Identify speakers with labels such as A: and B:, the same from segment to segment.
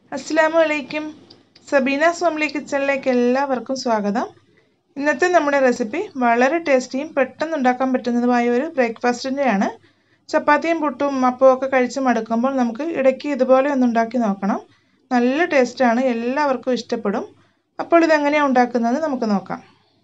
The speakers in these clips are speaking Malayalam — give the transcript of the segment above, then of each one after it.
A: അസ്സാമു അലൈക്കും സബീന സോംലി കിച്ചണിലേക്ക് എല്ലാവർക്കും സ്വാഗതം ഇന്നത്തെ നമ്മുടെ റെസിപ്പി വളരെ ടേസ്റ്റിയും പെട്ടെന്ന് ഉണ്ടാക്കാൻ പറ്റുന്നതുമായ ഒരു ബ്രേക്ക്ഫാസ്റ്റിൻ്റെയാണ് ചപ്പാത്തിയും പുട്ടും അപ്പവും ഒക്കെ കഴിച്ച് മടുക്കുമ്പോൾ നമുക്ക് ഇടയ്ക്ക് ഇതുപോലെ ഒന്ന് ഉണ്ടാക്കി നോക്കണം നല്ല ടേസ്റ്റാണ് എല്ലാവർക്കും ഇഷ്ടപ്പെടും അപ്പോൾ ഇതെങ്ങനെയാണ് ഉണ്ടാക്കുന്നത് നമുക്ക് നോക്കാം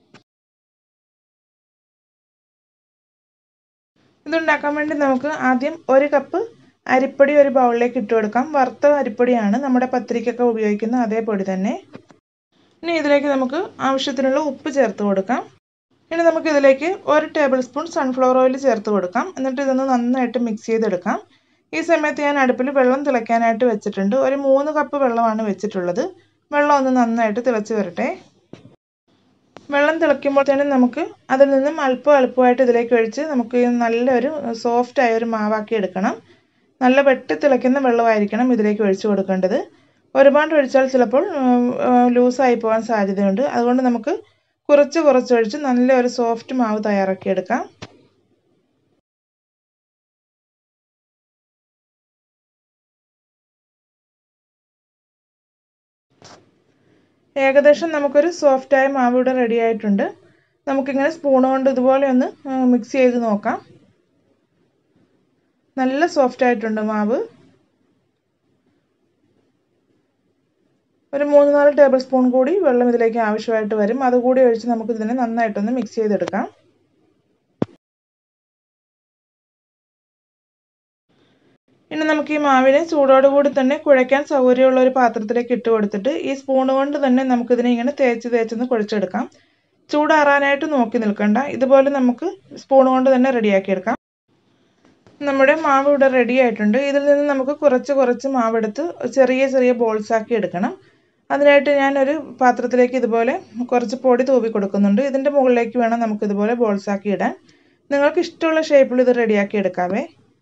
A: ഇതുണ്ടാക്കാൻ വേണ്ടി നമുക്ക് ആദ്യം ഒരു കപ്പ് അരിപ്പൊടി ഒരു ബൗളിലേക്ക് ഇട്ട് കൊടുക്കാം വറുത്ത അരിപ്പൊടിയാണ് നമ്മുടെ പത്തിരിക്കൊക്കെ ഉപയോഗിക്കുന്ന അതേ പൊടി തന്നെ ഇനി ഇതിലേക്ക് നമുക്ക് ആവശ്യത്തിനുള്ള ഉപ്പ് ചേർത്ത് കൊടുക്കാം ഇനി നമുക്ക് ഇതിലേക്ക് ഒരു ടേബിൾ സ്പൂൺ സൺഫ്ലവർ ഓയിൽ ചേർത്ത് കൊടുക്കാം എന്നിട്ട് ഇതൊന്ന് നന്നായിട്ട് മിക്സ് ചെയ്തെടുക്കാം ഈ സമയത്ത് ഞാൻ അടുപ്പിൽ വെള്ളം തിളയ്ക്കാനായിട്ട് വെച്ചിട്ടുണ്ട് ഒരു മൂന്ന് കപ്പ് വെള്ളമാണ് വെച്ചിട്ടുള്ളത് വെള്ളം ഒന്ന് നന്നായിട്ട് തിളച്ച് വരട്ടെ വെള്ളം തിളയ്ക്കുമ്പോഴത്തേനും നമുക്ക് അതിൽ നിന്നും അല്പം അല്പമായിട്ട് ഇതിലേക്ക് ഒഴിച്ച് നമുക്ക് നല്ലൊരു സോഫ്റ്റായ ഒരു മാവാക്കി എടുക്കണം നല്ല വെട്ടി തിളയ്ക്കുന്ന വെള്ളമായിരിക്കണം ഇതിലേക്ക് ഒഴിച്ചു കൊടുക്കേണ്ടത് ഒരുപാട് ഒഴിച്ചാൽ ചിലപ്പോൾ ലൂസായി പോകാൻ സാധ്യതയുണ്ട് അതുകൊണ്ട് നമുക്ക് കുറച്ച് കുറച്ചൊഴിച്ച് നല്ല ഒരു സോഫ്റ്റ് മാവ് തയ്യാറാക്കിയെടുക്കാം ഏകദേശം നമുക്കൊരു സോഫ്റ്റായ മാവ് ഇവിടെ റെഡി ആയിട്ടുണ്ട് നമുക്കിങ്ങനെ സ്പൂൺ കൊണ്ട് ഇതുപോലെ ഒന്ന് മിക്സ് ചെയ്ത് നോക്കാം നല്ല സോഫ്റ്റ് ആയിട്ടുണ്ട് മാവ് ഒരു മൂന്ന് നാല് ടേബിൾ സ്പൂൺ കൂടി വെള്ളം ഇതിലേക്ക് ആവശ്യമായിട്ട് വരും അതുകൂടി ഒഴിച്ച് നമുക്ക് ഇതിനെ നന്നായിട്ടൊന്ന് മിക്സ് ചെയ്തെടുക്കാം ഇനി നമുക്ക് ഈ മാവിനെ ചൂടോടുകൂടി തന്നെ കുഴയ്ക്കാൻ സൗകര്യമുള്ള ഒരു പാത്രത്തിലേക്ക് ഇട്ട് കൊടുത്തിട്ട് ഈ സ്പൂൺ കൊണ്ട് തന്നെ നമുക്കിതിനെ ഇങ്ങനെ തേച്ച് തേച്ചൊന്ന് കുഴച്ചെടുക്കാം ചൂടാറാനായിട്ട് നോക്കി നിൽക്കണ്ട ഇതുപോലെ നമുക്ക് സ്പൂൺ കൊണ്ട് തന്നെ റെഡിയാക്കി എടുക്കാം നമ്മുടെ മാവ് ഇവിടെ റെഡി ആയിട്ടുണ്ട് ഇതിൽ നിന്ന് നമുക്ക് കുറച്ച് കുറച്ച് മാവെടുത്ത് ചെറിയ ചെറിയ ബോൾസ് ആക്കി എടുക്കണം അതിനായിട്ട് ഞാനൊരു പാത്രത്തിലേക്ക് ഇതുപോലെ കുറച്ച് പൊടി തൂവി കൊടുക്കുന്നുണ്ട് ഇതിൻ്റെ മുകളിലേക്ക് വേണം നമുക്ക് ഇതുപോലെ ബോൾസ് ആക്കി ഇടാൻ നിങ്ങൾക്ക് ഇഷ്ടമുള്ള ഷേപ്പിൽ ഇത് റെഡിയാക്കി എടുക്കാവേ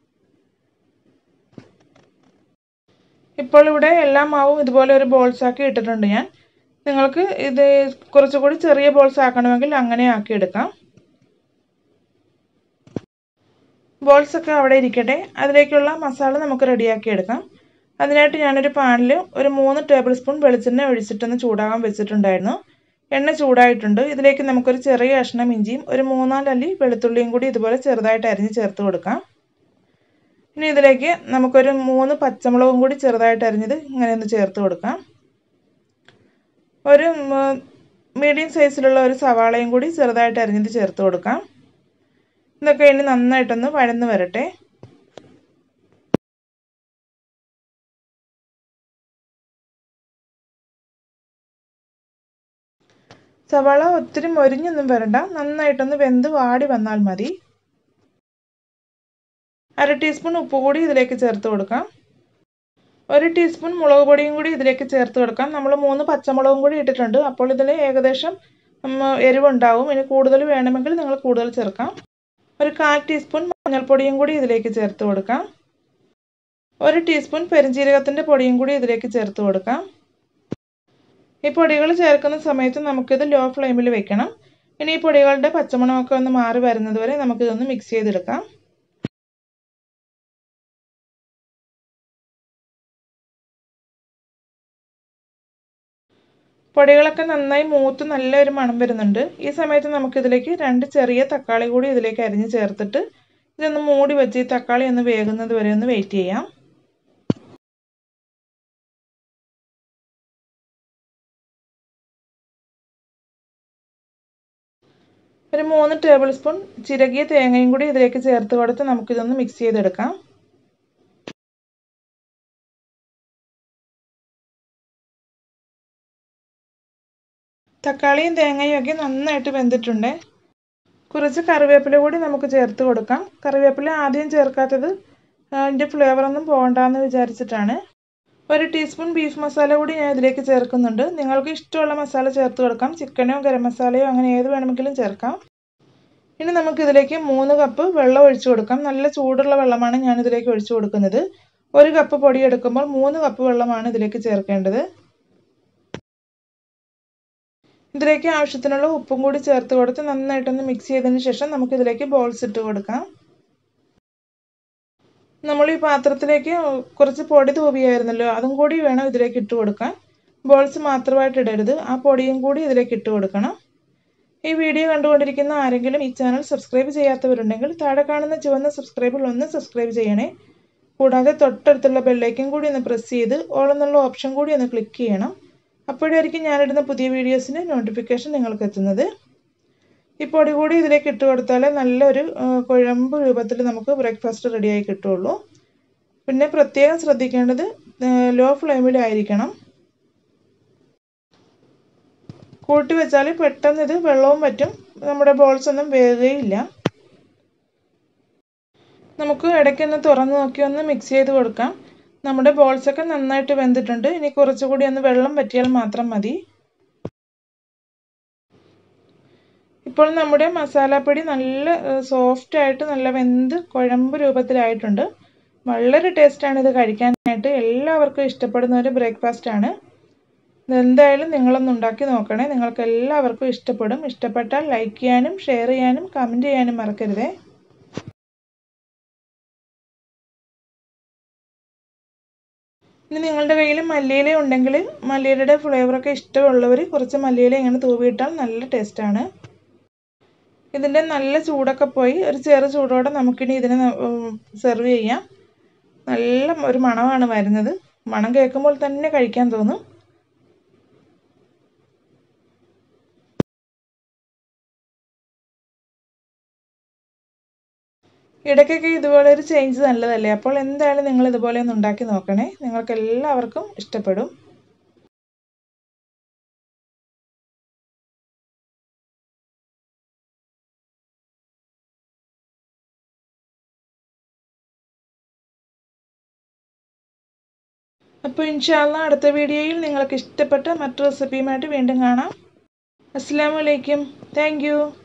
A: ഇപ്പോൾ ഇവിടെ എല്ലാ മാവും ഇതുപോലെ ഒരു ബോൾസ് ആക്കി ഇട്ടിട്ടുണ്ട് ഞാൻ നിങ്ങൾക്ക് ഇത് കുറച്ചുകൂടി ചെറിയ ബോൾസ് ആക്കണമെങ്കിൽ അങ്ങനെ ആക്കി എടുക്കാം ബോൾസ് ഒക്കെ അവിടെ ഇരിക്കട്ടെ അതിലേക്കുള്ള മസാല നമുക്ക് റെഡിയാക്കി എടുക്കാം അതിനായിട്ട് ഞാനൊരു പാനിൽ ഒരു മൂന്ന് ടേബിൾ സ്പൂൺ വെളിച്ചെണ്ണ ഒഴിച്ചിട്ടൊന്ന് ചൂടാകാൻ വെച്ചിട്ടുണ്ടായിരുന്നു എണ്ണ ചൂടായിട്ടുണ്ട് ഇതിലേക്ക് നമുക്കൊരു ചെറിയ കഷ്ണം ഇഞ്ചിയും ഒരു മൂന്നാലല്ലി വെളുത്തുള്ളിയും കൂടി ഇതുപോലെ ചെറുതായിട്ട് അരിഞ്ഞ് ചേർത്ത് കൊടുക്കാം ഇനി ഇതിലേക്ക് നമുക്കൊരു മൂന്ന് പച്ചമുളകും കൂടി ചെറുതായിട്ട് അരിഞ്ഞത് ഇങ്ങനെ ഒന്ന് ചേർത്ത് കൊടുക്കാം ഒരു മീഡിയം സൈസിലുള്ള ഒരു സവാളയും കൂടി ചെറുതായിട്ട് അരിഞ്ഞത് ചേർത്ത് കൊടുക്കാം ഇതൊക്കെ ഇനി നന്നായിട്ടൊന്ന് വഴന്ന് വരട്ടെ സവാള ഒത്തിരി മൊരിഞ്ഞൊന്നും വരണ്ട നന്നായിട്ടൊന്ന് വെന്ത് വാടി വന്നാൽ മതി അര ടീസ്പൂൺ ഉപ്പ് കൂടി ഇതിലേക്ക് ചേർത്ത് കൊടുക്കാം ഒരു ടീസ്പൂൺ മുളക് പൊടിയും കൂടി ഇതിലേക്ക് ചേർത്ത് കൊടുക്കാം നമ്മൾ മൂന്ന് പച്ചമുളകും കൂടി ഇട്ടിട്ടുണ്ട് അപ്പോൾ ഇതിൽ ഏകദേശം എരിവുണ്ടാവും ഇനി കൂടുതൽ വേണമെങ്കിൽ നിങ്ങൾ കൂടുതൽ ചേർക്കാം ഒരു കാൽ ടീസ്പൂൺ മഞ്ഞൾപ്പൊടിയും കൂടി ഇതിലേക്ക് ചേർത്ത് കൊടുക്കാം ഒരു ടീസ്പൂൺ പെരിഞ്ജീരകത്തിൻ്റെ പൊടിയും കൂടി ഇതിലേക്ക് ചേർത്ത് കൊടുക്കാം ഈ പൊടികൾ ചേർക്കുന്ന സമയത്ത് നമുക്കിത് ലോ ഫ്ലെയിമിൽ വെക്കണം ഇനി ഈ പൊടികളുടെ പച്ചമണമൊക്കെ ഒന്ന് മാറി വരുന്നത് വരെ നമുക്കിതൊന്ന് മിക്സ് ചെയ്തെടുക്കാം പൊടികളൊക്കെ നന്നായി മൂത്ത് നല്ലൊരു മണം വരുന്നുണ്ട് ഈ സമയത്ത് നമുക്കിതിലേക്ക് രണ്ട് ചെറിയ തക്കാളി കൂടി ഇതിലേക്ക് അരിഞ്ഞ് ചേർത്തിട്ട് ഇതൊന്ന് മൂടി വെച്ച് ഈ തക്കാളി ഒന്ന് വേകുന്നത് വരെ ഒന്ന് വെയിറ്റ് ചെയ്യാം ഒരു മൂന്ന് ടേബിൾ സ്പൂൺ ചിരകിയ തേങ്ങയും കൂടി ഇതിലേക്ക് ചേർത്ത് കൊടുത്ത് നമുക്കിതൊന്ന് മിക്സ് ചെയ്തെടുക്കാം തക്കാളിയും തേങ്ങയും ഒക്കെ നന്നായിട്ട് വെന്തിട്ടുണ്ട് കുറച്ച് കറിവേപ്പില കൂടി നമുക്ക് ചേർത്ത് കൊടുക്കാം കറിവേപ്പില ആദ്യം ചേർക്കാത്തത് അതിൻ്റെ ഫ്ലേവറൊന്നും പോകണ്ടെന്ന് വിചാരിച്ചിട്ടാണ് ഒരു ടീസ്പൂൺ ബീഫ് മസാല കൂടി ഞാൻ ഇതിലേക്ക് ചേർക്കുന്നുണ്ട് നിങ്ങൾക്ക് ഇഷ്ടമുള്ള മസാല ചേർത്ത് കൊടുക്കാം ചിക്കനോ ഗരം മസാലയോ അങ്ങനെ ഏത് വേണമെങ്കിലും ചേർക്കാം ഇനി നമുക്ക് ഇതിലേക്ക് മൂന്ന് കപ്പ് വെള്ളം ഒഴിച്ചു കൊടുക്കാം നല്ല ചൂടുള്ള വെള്ളമാണ് ഞാൻ ഇതിലേക്ക് ഒഴിച്ചു കൊടുക്കുന്നത് ഒരു കപ്പ് പൊടി എടുക്കുമ്പോൾ മൂന്ന് കപ്പ് വെള്ളമാണ് ഇതിലേക്ക് ചേർക്കേണ്ടത് ഇതിലേക്ക് ആവശ്യത്തിനുള്ള ഉപ്പും കൂടി ചേർത്ത് കൊടുത്ത് നന്നായിട്ടൊന്ന് മിക്സ് ചെയ്തതിന് ശേഷം നമുക്ക് ഇതിലേക്ക് ബോൾസ് ഇട്ട് കൊടുക്കാം നമ്മൾ ഈ പാത്രത്തിലേക്ക് കുറച്ച് പൊടി തൂവിയായിരുന്നല്ലോ അതും കൂടി വേണം ഇതിലേക്ക് ഇട്ട് കൊടുക്കാൻ ബോൾസ് മാത്രമായിട്ട് ഇടരുത് ആ പൊടിയും കൂടി ഇതിലേക്ക് ഇട്ട് കൊടുക്കണം ഈ വീഡിയോ കണ്ടുകൊണ്ടിരിക്കുന്ന ആരെങ്കിലും ഈ ചാനൽ സബ്സ്ക്രൈബ് ചെയ്യാത്തവരുണ്ടെങ്കിൽ താഴെ കാണുന്ന ചുവന്ന സബ്സ്ക്രൈബിൽ ഒന്ന് സബ്സ്ക്രൈബ് ചെയ്യണേ കൂടാതെ തൊട്ടടുത്തുള്ള ബെല്ലൈക്കൻ കൂടി ഒന്ന് പ്രസ് ചെയ്ത് ഓൾ എന്നുള്ള ഓപ്ഷൻ കൂടി ഒന്ന് ക്ലിക്ക് ചെയ്യണം അപ്പോഴായിരിക്കും ഞാനിടുന്ന പുതിയ വീഡിയോസിന് നോട്ടിഫിക്കേഷൻ നിങ്ങൾക്ക് എത്തുന്നത് ഈ പൊടി കൂടി ഇതിലേക്ക് ഇട്ട് കൊടുത്താൽ നല്ലൊരു കുഴമ്പ് രൂപത്തിൽ നമുക്ക് ബ്രേക്ക്ഫാസ്റ്റ് റെഡിയായി കിട്ടുള്ളൂ പിന്നെ പ്രത്യേകം ശ്രദ്ധിക്കേണ്ടത് ലോ ഫ്ലെയിമിലായിരിക്കണം കൂട്ടി വെച്ചാൽ പെട്ടെന്ന് ഇത് വെള്ളവും പറ്റും നമ്മുടെ ബോൾസ് ഒന്നും വേകുകയില്ല നമുക്ക് ഇടയ്ക്കൊന്ന് തുറന്ന് നോക്കി ഒന്ന് മിക്സ് ചെയ്ത് കൊടുക്കാം നമ്മുടെ ബോൾസൊക്കെ നന്നായിട്ട് വെന്തിട്ടുണ്ട് ഇനി കുറച്ചുകൂടി ഒന്ന് വെള്ളം പറ്റിയാൽ മാത്രം മതി ഇപ്പോൾ നമ്മുടെ മസാലപ്പൊടി നല്ല സോഫ്റ്റ് ആയിട്ട് നല്ല വെന്ത് കുഴമ്പ് രൂപത്തിലായിട്ടുണ്ട് വളരെ ടേസ്റ്റാണ് ഇത് കഴിക്കാനായിട്ട് എല്ലാവർക്കും ഇഷ്ടപ്പെടുന്ന ഒരു ബ്രേക്ക്ഫാസ്റ്റ് ആണ് ഇതെന്തായാലും നിങ്ങളൊന്ന് ഉണ്ടാക്കി നോക്കണേ നിങ്ങൾക്ക് എല്ലാവർക്കും ഇഷ്ടപ്പെടും ഇഷ്ടപ്പെട്ടാൽ ലൈക്ക് ചെയ്യാനും ഷെയർ ചെയ്യാനും കമൻറ്റ് ചെയ്യാനും മറക്കരുതേ ഇനി നിങ്ങളുടെ കയ്യിൽ മല്ലിയില ഉണ്ടെങ്കിൽ മല്ലിയിലയുടെ ഫ്ലേവറൊക്കെ ഇഷ്ടമുള്ളവർ കുറച്ച് മല്ലിയില ഇങ്ങനെ തൂവിയിട്ടാൽ നല്ല ടേസ്റ്റാണ് ഇതിൻ്റെ നല്ല ചൂടൊക്കെ പോയി ഒരു ചെറു ചൂടോടെ നമുക്കിനി ഇതിനെ സെർവ് ചെയ്യാം നല്ല ഒരു മണമാണ് വരുന്നത് മണം കേൾക്കുമ്പോൾ തന്നെ കഴിക്കാൻ തോന്നും ഇടയ്ക്കൊക്കെ ഇതുപോലെ ഒരു ചേഞ്ച് നല്ലതല്ലേ അപ്പോൾ എന്തായാലും നിങ്ങൾ ഇതുപോലെ ഒന്ന് ഉണ്ടാക്കി നോക്കണേ നിങ്ങൾക്ക് എല്ലാവർക്കും ഇഷ്ടപ്പെടും അപ്പോൾ ഇൻഷാല്ല അടുത്ത വീഡിയോയിൽ നിങ്ങൾക്ക് ഇഷ്ടപ്പെട്ട മറ്റു റെസിപ്പിയുമായിട്ട് വീണ്ടും കാണാം അസ്സാം വലൈക്കും താങ്ക്